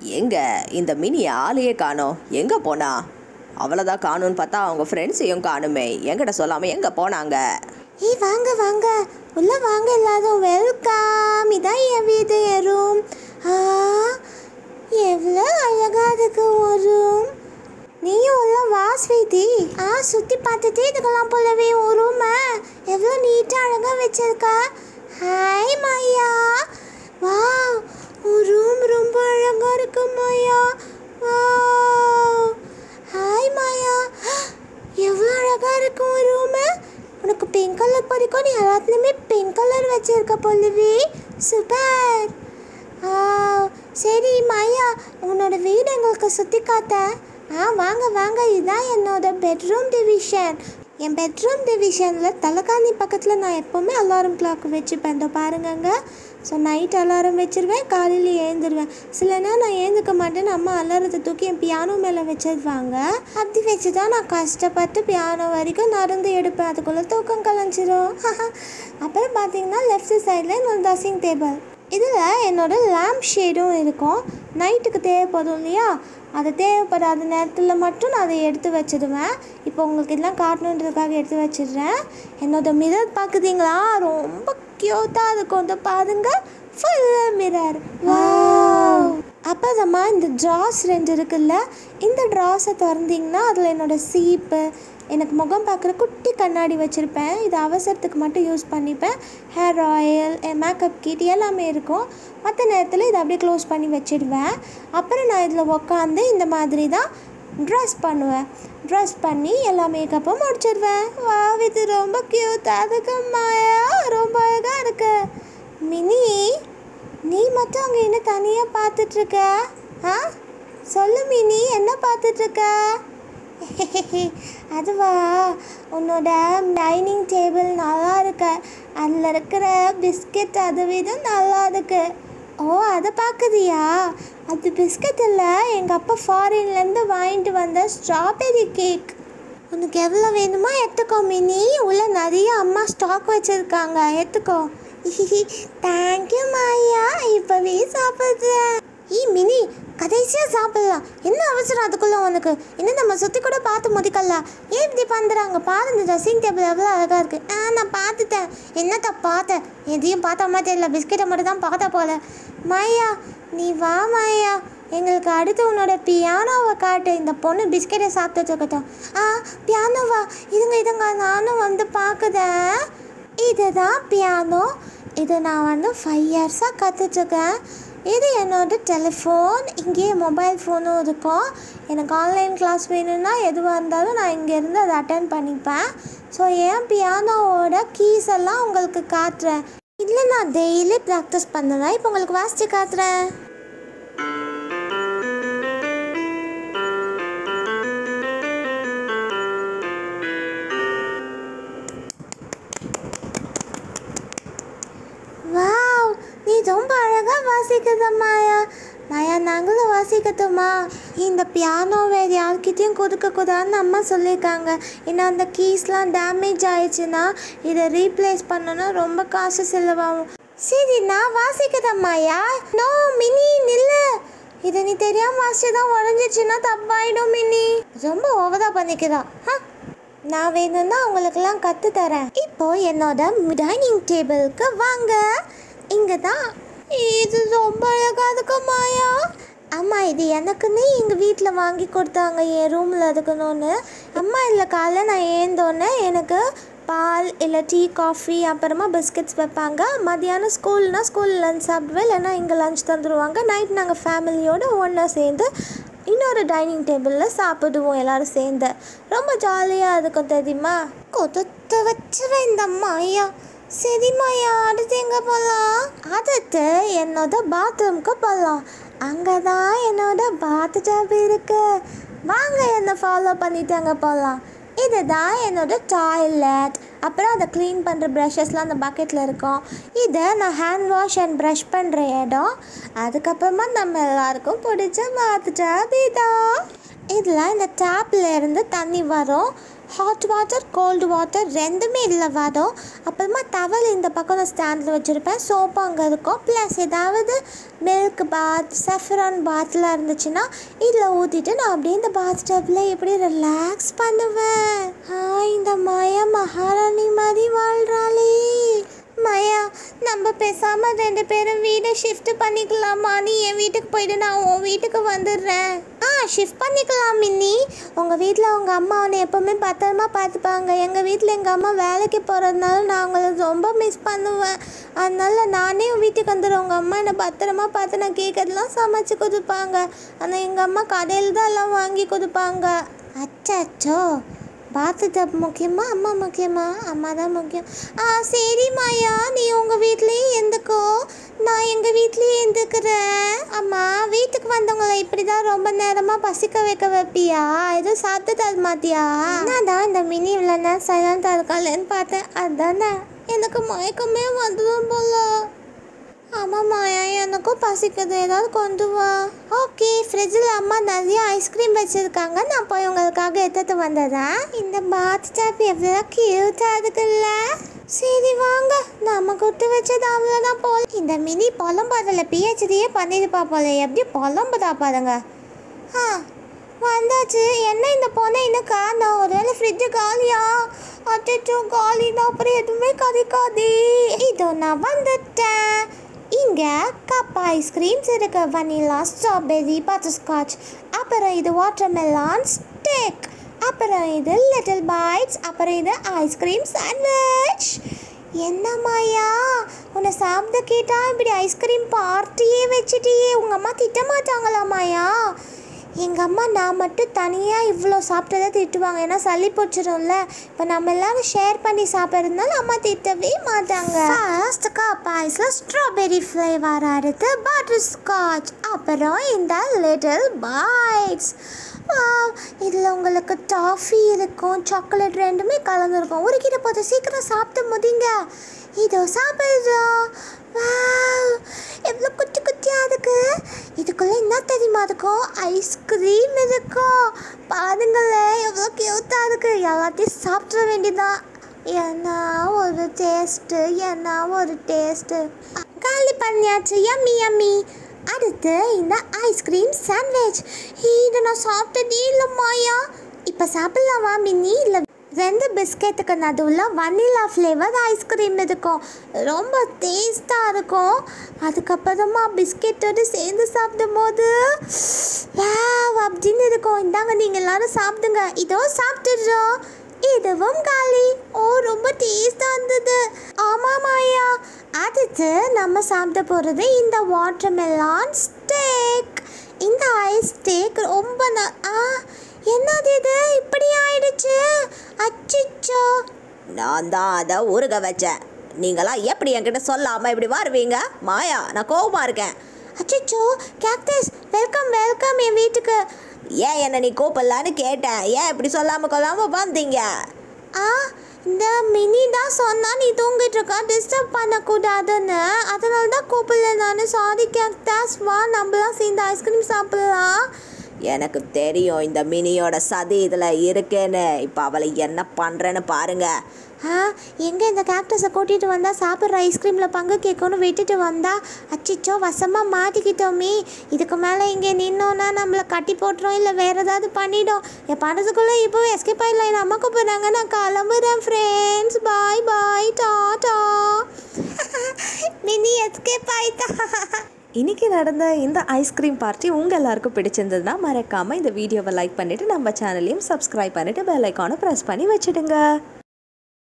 எங்க இந்த மினி ஆளையே காணோம் எங்கே போனா அவ்வளோதான் காணும்னு பார்த்தா அவங்க ஃப்ரெண்ட்ஸையும் காணுமே என்கிட்ட சொல்லாமல் எங்கே போனாங்க ஏய் வாங்க வாங்க உள்ள வாங்க எல்லாரும் வெல்கம் இதான் என் வீடு என் ரூம் ஆ எவ்வளோ அழகா இருக்கு ஒரு ரூம் நீயும் உள்ள வா ஸ்வீதி ஆ சுற்றி பார்த்துட்டே இருக்கலாம் போலவே ஒரு ரூமை எவ்வளோ நீட்டாக அழகாக வச்சிருக்க ஹாய் மாயா வா உன் ரூம் ரொம்ப அழகா இருக்கு மாயா வா ஹாய் மாயா எவ்வளோ அழகா இருக்கு உன் ரூமு உனக்கு பிங்க் கலர் பிடிக்கும் நீ எல்லாத்துலேயுமே பிங்க் கலர் வச்சிருக்க போலவே சூப்பர் ஆ, சரி மாயா உன்னோட வீடு எங்களுக்கு சுற்றி காட்ட ஆ வாங்க வாங்க இதுதான் என்னோட பெட்ரூம் டிவிஷன் என் பெட்ரூம் டிவிஷனில் தலைக்காணி பக்கத்தில் நான் எப்போவுமே அலாரம் கிளாக் வச்சுப்பேன் இதோ பாருங்கங்க ஸோ நைட் அலாரம் வச்சிருவேன் காலையில் எழுந்துருவேன் சில நேரம் நான் எழுந்துக்க மாட்டேன்னு அம்மா அலாரத்தை தூக்கி என் பியானோ மேலே வச்சிருவாங்க அப்படி வச்சு தான் நான் கஷ்டப்பட்டு பியானோ வரைக்கும் நடந்து எடுப்பேன் அதுக்குள்ளே தூக்கம் கலைஞ்சிரும் அப்புறம் பார்த்தீங்கன்னா லெஃப்ட் சைடில் என்னோட ட்ரெஸ்ஸிங் டேபிள் இதில் என்னோட லேம்ப் ஷேடும் இருக்கும் நைட்டுக்கு தேவைப்படும் இல்லையா அது தேவைப்படாத நேரத்தில் மட்டும் நான் அதை எடுத்து வச்சிடுவேன் இப்போ உங்களுக்கு இதெல்லாம் காட்டணுன்றதுக்காக எடுத்து வச்சிடுறேன் என்னோட மிரர் பார்க்குறீங்களா ரொம்ப க்யூட்டாக இருக்கும் இந்த பாருங்க ஃபுல் மிரர் அப்புறமா இந்த ட்ராஸ் ரெண்டு இருக்குல்ல இந்த ட்ராஸை திறந்தீங்கன்னா அதில் என்னோட சீப்பு எனக்கு முகம் பார்க்குற குட்டி கண்ணாடி வச்சுருப்பேன் இது அவசரத்துக்கு மட்டும் யூஸ் பண்ணிப்பேன் ஹேர் ஆயில் மேக்கப் கிட் எல்லாமே இருக்கும் மற்ற நேரத்தில் இதை அப்படியே க்ளோஸ் பண்ணி வச்சிடுவேன் அப்புறம் நான் இதில் உக்காந்து இந்த மாதிரி தான் ட்ரெஸ் பண்ணுவேன் ட்ரெஸ் பண்ணி எல்லா மேக்கப்பும் முடிச்சிடுவேன் வா இது ரொம்ப க்யூட்டாக இருக்கு மாயா ரொம்ப அழகாக இருக்கு மினி நீ மட்டும் அங்கே என்ன தனியாக பார்த்துட்ருக்க ஆ சொல்லு மினி என்ன பார்த்துட்ருக்க அதுவா உன்னோட டைனிங் டேபிள் நல்லா இருக்கு அதில் இருக்கிற பிஸ்கெட் அதை விட நல்லா இருக்கு ஓ அதை பார்க்குறியா அது பிஸ்கட் இல்லை எங்கள் அப்பா ஃபாரின்லேருந்து வாங்கிட்டு வந்த ஸ்ட்ராபெரி கேக் உனக்கு எவ்வளோ வேணுமோ எடுத்துக்கோ மினி உள்ள நிறைய அம்மா ஸ்டாக் வச்சுருக்காங்க எடுத்துக்கோ தேங்க்யூ மாயா இப்போவே சாப்பிட்றேன் ஈ மினி கடைசியாக சாப்பிடலாம் என்ன அவசரம் அதுக்குள்ளே உனக்கு இன்னும் நம்ம சுற்றி கூட பார்த்து முடிக்கலாம் ஏன் இப்படி பண்ணுறாங்க பாரு இந்த ட்ரெஸ்ஸிங் டேபிள் எவ்வளோ அழகாக இருக்குது ஆ நான் பார்த்துட்டேன் என்னத்த பார்த்தேன் எதையும் பார்த்த மாதிரி தெரியல பிஸ்கெட்டை மட்டும் தான் பார்த்த போல மாயா நீ வா மாயா எங்களுக்கு அடுத்து உன்னோட பியானோவை காட்டு இந்த பொண்ணு பிஸ்கெட்டை சாப்பிட்டுட்டு இருக்கட்டும் ஆ பியானோவா இதுங்க இதுங்க நானும் வந்து பார்க்குதேன் இதுதான் பியானோ இது நான் வந்து ஃபைவ் இயர்ஸாக கற்றுட்ருக்கேன் இது என்னோட டெலிஃபோன் இங்கேயே மொபைல் ஃபோனும் இருக்கும் எனக்கு ஆன்லைன் கிளாஸ் வேணும்னா எதுவாக இருந்தாலும் நான் இங்கேருந்து அதை அட்டன் பண்ணிப்பேன் ஸோ என் பியானோவோட கீஸ் எல்லாம் உங்களுக்கு காட்டுறேன் இதில் நான் டெய்லி ப்ராக்டிஸ் பண்ணுவேன் இப்போ உங்களுக்கு வாசித்து காட்டுறேன் வாவ் நீ ரொம்ப அழகாக வாசிக்கிறத மாயா மாயா நாங்களும் வாசிக்கட்டுமா இந்த பியானோ வேறு யார்கிட்டயும் கொடுக்கக்கூடாதுன்னு அம்மா சொல்லியிருக்காங்க ஏன்னா அந்த கீஸ்லாம் டேமேஜ் ஆயிடுச்சுன்னா இதை ரீப்ளேஸ் பண்ணணும்னா ரொம்ப காசு செலவாகும் சரி நான் வாசிக்கிறேன் மாயா நோ மினி நில்லு இதை நீ தெரியாமல் வாசிச்சு தான் உடஞ்சிச்சுன்னா தப்பாயிடும் மினி ரொம்ப ஓவராக பண்ணிக்கிறா ஆ நான் வேணும்னா உங்களுக்கெல்லாம் கற்று தரேன் இப்போ என்னோட டைனிங் டேபிளுக்கு வாங்க இங்கே தான் இது ரொம்ப அழகாக இருக்கு மாயா அம்மா இது எனக்குன்னு எங்கள் வீட்டில் வாங்கி கொடுத்தாங்க என் ரூமில் இருக்கணும்னு அம்மா இல்லை காலைல நான் ஏந்தோன்னே எனக்கு பால் இல்லை டீ காஃபி அப்புறமா பிஸ்கட்ஸ் வைப்பாங்க மதியானம் ஸ்கூல்னா ஸ்கூல் லஞ்ச் சாப்பிடுவேன் இல்லைன்னா இங்கே லஞ்ச் தந்துடுவாங்க நைட் நாங்கள் ஃபேமிலியோடு ஒன்றா சேர்ந்து இன்னொரு டைனிங் டேபிளில் சாப்பிடுவோம் எல்லாரும் சேர்ந்து ரொம்ப ஜாலியாக இருக்கும் தெரியுமா கொடுத்து வச்சுருவேன் இந்த மாயா சரி மாயா அடுத்து எங்கே போகலாம் அடுத்து என்னோட பாத்ரூம்க்கு போகலாம் அங்கே தான் என்னோட பாத் டப் இருக்கு வாங்க என்னை ஃபாலோ பண்ணிட்டு அங்கே போகலாம் இதுதான் என்னோட டாய்லெட் அப்புறம் அதை க்ளீன் பண்ணுற ப்ரஷஸ்லாம் அந்த பக்கெட்டில் இருக்கும் இது நான் ஹேண்ட் வாஷ் அண்ட் ப்ரஷ் பண்ணுற இடம் அதுக்கப்புறமா நம்ம எல்லாருக்கும் பிடிச்ச பாத் டப் இதா இதில் இந்த டேப்ல இருந்து தண்ணி வரும் ஹாட் வாட்டர் கோல்டு வாட்டர் ரெண்டுமே இதில் வரும் அப்புறமா டவல் இந்த பக்கம் நான் ஸ்டாண்டில் வச்சுருப்பேன் சோப்பு அங்கே இருக்கும் ப்ளஸ் ஏதாவது மில்க் பாத் சஃப்ரான் பாத்லாம் இருந்துச்சுன்னா இதில் ஊற்றிட்டு நான் அப்படியே இந்த பாத் டப்பில் எப்படி ரிலாக்ஸ் பண்ணுவேன் ஆ இந்த மாயா மகாராணி மாதிரி வாழ்கிறாளே மாயா நம்ம பேசாம ரெண்டு பேரும் வீடை ஷிஃப்ட் பண்ணிக்கலாமா நீ என் வீட்டுக்கு போயிட்டு நான் உன் வீட்டுக்கு வந்துடுறேன் ஆ ஷிஃப்ட் பண்ணிக்கலாம் மின்னி உங்கள் வீட்டில் உங்கள் அம்மா உன்னை எப்போவுமே பத்திரமா பார்த்துப்பாங்க எங்கள் வீட்டில் எங்கள் அம்மா வேலைக்கு போகிறதுனால நான் அவங்கள ரொம்ப மிஸ் பண்ணுவேன் அதனால நானே உன் வீட்டுக்கு வந்துடுறேன் உங்கள் அம்மா என்னை பத்திரமா பார்த்து நான் கேட்கறதெல்லாம் சமைச்சு கொடுப்பாங்க ஆனால் எங்கள் அம்மா கடையில் தான் எல்லாம் வாங்கி கொடுப்பாங்க அச்சோ பாத்து டப் முக்கியமா அம்மா முக்கியமா அம்மா தான் முக்கியம் ஆ சரி மாயா நீ உங்கள் வீட்லேயே இருந்துக்கோ நான் எங்கள் வீட்லேயே இருந்துக்கிறேன் அம்மா வீட்டுக்கு வந்தவங்கள இப்படி தான் ரொம்ப நேரமாக பசிக்க வைக்க வைப்பியா எதுவும் சாப்பிட்டு தர மாட்டியா நான் தான் இந்த மினி இவ்வளோ நேரம் சைலண்டாக இருக்காளேன்னு பார்த்தேன் அதுதானே எனக்கு மயக்கமே வந்துடும் போல ஆமாம் மாயா எனக்கும் பசிக்குது ஏதாவது கொண்டு வா ஓகே ஃப்ரிட்ஜில் அம்மா நிறைய ஐஸ்கிரீம் வச்சுருக்காங்க நான் போய் உங்களுக்காக எடுத்துட்டு வந்துடுறேன் இந்த பாத் டாப் எவ்வளோ க்யூட்டாக இருக்குல்ல சரி வாங்க நம்ம கொடுத்து வச்சது அவ்வளோதான் போல இந்த மினி புலம்பாதில் பிஹெச்டியே பண்ணிருப்பா போல எப்படி புலம்புதா பாருங்க ஆ வந்தாச்சு என்ன இந்த பொண்ணை இன்னும் காணோம் ஒருவேளை ஃப்ரிட்ஜு காலியா அச்சோ காலி தான் அப்புறம் எதுவுமே கதைக்காதே இதோ நான் வந்துட்டேன் இங்கே கப் ஐஸ்கிரீம்ஸ் இருக்கு வனிலா ஸ்ட்ராபெரி பட்டர்ஸ்காட்ச் அப்புறம் இது வாட்டர்மெலான் ஸ்டேக் அப்புறம் இது லிட்டில் பைட்ஸ் அப்புறம் இது ஐஸ்கிரீம் சாண்ட்விச் என்ன மாயா உன்னை சாப்பிட கேட்டா இப்படி ஐஸ்கிரீம் பார்ட்டியே வச்சுட்டியே உங்கள் அம்மா திட்ட மாட்டாங்களா மாயா எங்கள் அம்மா நான் மட்டும் தனியாக இவ்வளோ சாப்பிட்டதை திட்டுவாங்க ஏன்னா சளி பிடிச்சிரும்ல இப்போ நம்ம எல்லாரும் ஷேர் பண்ணி சாப்பிட்றதுனால அம்மா திட்டவே மாட்டாங்க ஃபர்ஸ்ட் கப் ஐஸில் ஸ்ட்ராபெரி ஃப்ளேவர் அடுத்து பட்டர் ஸ்காட்ச் அப்புறம் இந்த லிட்டில் பைட்ஸ் இதில் உங்களுக்கு டாஃபி இருக்கும் சாக்லேட் ரெண்டுமே கலந்துருக்கும் ஒரு கிட்ட போது சீக்கிரம் சாப்பிட்டு முடிங்க இதோ சாப்பிட்றோம் வாவ் எவ்வளோ குட்டி குட்டியாக இருக்கு இதுக்குள்ளே என்ன தெரியுமா இருக்கும் ஐஸ்கிரீம் இருக்கும் பாருங்களேன் எவ்வளோ க்யூட்டாக இருக்கு எல்லாத்தையும் சாப்பிட வேண்டியதான் என்ன ஒரு டேஸ்ட்டு என்ன ஒரு டேஸ்ட்டு காலி பண்ணியாச்சு யம்மி யம்மி அடுத்து இந்த ஐஸ்கிரீம் சாண்ட்விச் இது நான் சாப்பிட்டதே இல்லை மாயா இப்போ சாப்பிட்லாமா மின்னி இல்லை ரெண்டு பிஸ்கெட்டுக்கு நடுவில் வனிலா ஃப்ளேவர் ஐஸ்கிரீம் இருக்கும் ரொம்ப டேஸ்ட்டாக இருக்கும் அதுக்கப்புறமா பிஸ்கெட்டோடு சேர்ந்து சாப்பிடும் போது வாவ் அப்படின்னு இருக்கும் இந்தாங்க நீங்கள் எல்லாரும் சாப்பிடுங்க இதோ சாப்பிட்டுடுறோம் இதுவும் காலி ஓ ரொம்ப டேஸ்டாக இருந்தது ஆமாம் மாயா அடுத்து நம்ம சாப்பிட போகிறது இந்த வாட்டர்மெலான் ஸ்டேக் இந்த ஐஸ் ஸ்டேக் ரொம்ப ந ஆ என்னது இது இப்படி ஆயிடுச்சு அச்சிச்சோ நான் தான் அதை உருக வச்சேன் நீங்களாம் எப்படி என்கிட்ட சொல்லாமல் இப்படி வருவீங்க மாயா நான் கோவமா இருக்கேன் அச்சிச்சோ கேக்டஸ் வெல்கம் வெல்கம் என் வீட்டுக்கு ஏன் என்ன நீ கூப்பிடலான்னு கேட்டேன் ஏன் இப்படி சொல்லாமல் கொள்ளாமல் வந்தீங்க ஆ இந்த மினி தான் சொன்னா நீ தூங்கிட்டு இருக்கா டிஸ்டர்ப் பண்ணக்கூடாதுன்னு அதனால தான் கூப்பிடல நான் சாரி கேக்டாஸ் வா நம்மளாம் சேர்ந்து ஐஸ்கிரீம் சாப்பிடலாம் எனக்கு தெரியும் இந்த மினியோட சதி இதில் இருக்கேன்னு இப்போ அவளை என்ன பண்ணுறேன்னு பாருங்க ஆ எங்கே இந்த கேக்டஸை கூட்டிகிட்டு வந்தால் சாப்பிட்ற ஐஸ்கிரீமில் பங்கு கேட்கணும் விட்டுட்டு வந்தா அச்சிச்சோ வசமாக மாட்டிக்கிட்டோமே இதுக்கு மேலே இங்கே நின்னோன்னா நம்மளை கட்டி போட்டுரும் இல்லை வேறு ஏதாவது பண்ணிடும் என் பணத்துக்குள்ளே இப்போவே எஸ்கேப் ஆயிடலாம் என் அம்மா கூப்பிட்றாங்க நான் கிளம்புறேன் friends bye bye tata Mini escape ஆயிட்டா இன்னைக்கு நடந்த இந்த ஐஸ்கிரீம் பார்ட்டி உங்கள் எல்லாருக்கும் பிடிச்சிருந்ததுன்னா மறக்காமல் இந்த வீடியோவை லைக் பண்ணிவிட்டு நம்ம சேனலையும் சப்ஸ்கிரைப் பண்ணிவிட்டு பெல் ஐக்கானை ப்ரெஸ் பண்ணி வச்சுடுங்க